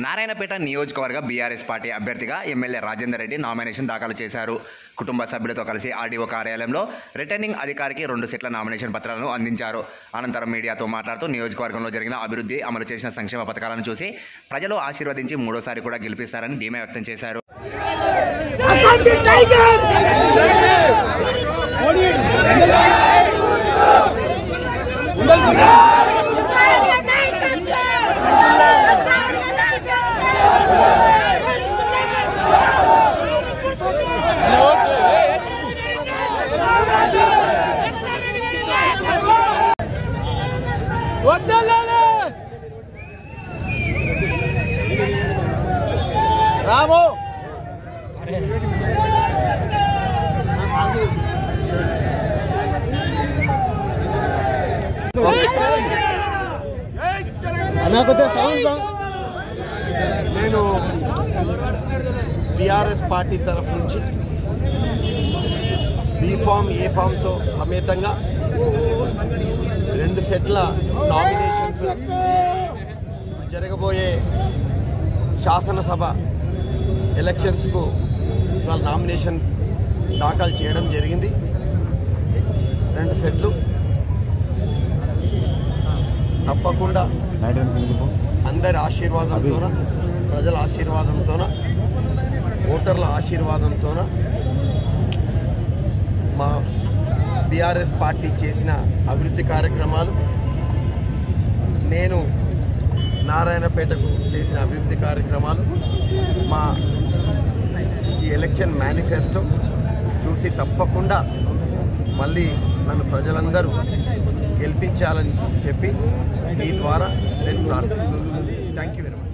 నారాయణపేట నియోజకవర్గ బీఆర్ఎస్ పార్టీ అభ్యర్థిగా MLA Rajender Reddy nomination దాఖలు చేశారు కుటుంబ సభ్యులతో కలిసి ఆర్డీఓ కార్యాలయంలో రిటర్నింగ్ అధికారికి రెండు సెట్ల నామినేషన్ పత్రాలను అందించారు అనంతరం మీడియాతో మాట్లాడుతూ నియోజకవర్గంలో జరిగిన అభివృద్ధి అమలు చేసిన సంక్షేమ పథకాలను చూసి ప్రజలు ఆశీర్వదించి మూడోసారి కూడా గెలిపిస్తారని ధీమా వ్యక్తం చేశారు Asante Tiger! వద్దలాలే రాము అనాకొతే సౌండ్ సౌండ్ నేను టిఆర్ఎస్ పార్టీ తరఫు నుంచి బీ ఫామ్ ఏ ఫామ్తో సమేతంగా రెండు సెట్ల నామినేషన్స్ జరగబోయే శాసనసభ ఎలక్షన్స్కు ఇవాళ నామినేషన్ దాఖలు చేయడం జరిగింది రెండు సెట్లు తప్పకుండా అందరి ఆశీర్వాదంతోన ప్రజల ఆశీర్వాదంతోన ఓటర్ల ఆశీర్వాదంతోన మా బీఆర్ఎస్ పార్టీ చేసిన అభివృద్ధి కార్యక్రమాలు నేను నారాయణపేటకు చేసిన అభివృద్ధి కార్యక్రమాలు మా ఈ ఎలక్షన్ మేనిఫెస్టో చూసి తప్పకుండా మళ్ళీ నన్ను ప్రజలందరూ గెలిపించాలని చెప్పి మీ ద్వారా నేను ప్రార్థిస్తున్నాను థ్యాంక్ యూ వెరీ మచ్